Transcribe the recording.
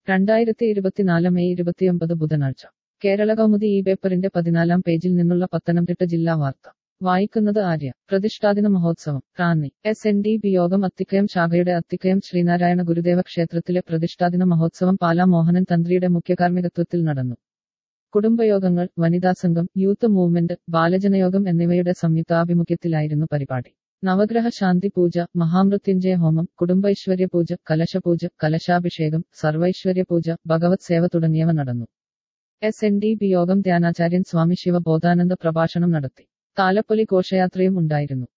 രണ്ടായിരത്തി ഇരുപത്തിനാല് മെയ് ഇരുപത്തിയൊമ്പത് ബുധനാഴ്ച കേരള കൗമുദി ഈ പേപ്പറിന്റെ പതിനാലാം പേജിൽ നിന്നുള്ള പത്തനംതിട്ട ജില്ലാ വാർത്ത വായിക്കുന്നത് ആര്യ പ്രതിഷ്ഠാദിന മഹോത്സവം Ranni S N D P യോഗം അത്തിക്കയം ശാഖയുടെ അത്തിക്കയം ശ്രീനാരായണ ഗുരുദേവ ക്ഷേത്രത്തിലെ പ്രതിഷ്ഠാദിന മഹോത്സവം പാലാ മോഹനൻ തന്ത്രിയുടെ മുഖ്യകാർമ്മികത്വത്തിൽ നടന്നു കുടുംബയോഗങ്ങൾ വനിതാ സംഘം യൂത്ത് മൂവ്മെന്റ് ബാലജനയോഗം എന്നിവയുടെ സംയുക്താഭിമുഖ്യത്തിലായിരുന്നു പരിപാടി നവഗ്രഹ ശാന്തി പൂജ മഹാമൃത്യുഞ്ജയ ഹോമം കുടുംബൈശ്വര്യ പൂജ കലശപൂജ കലശാഭിഷേകം സർവൈശ്വര്യ പൂജ ഭഗവത് സേവ തുടങ്ങിയവ നടന്നു എസ് എൻ ഡി ബി യോഗം ധ്യാനാചാര്യൻ സ്വാമി ശിവ ബോധാനന്ദ പ്രഭാഷണം നടത്തി താലപ്പൊലി ഘോഷയാത്രയും ഉണ്ടായിരുന്നു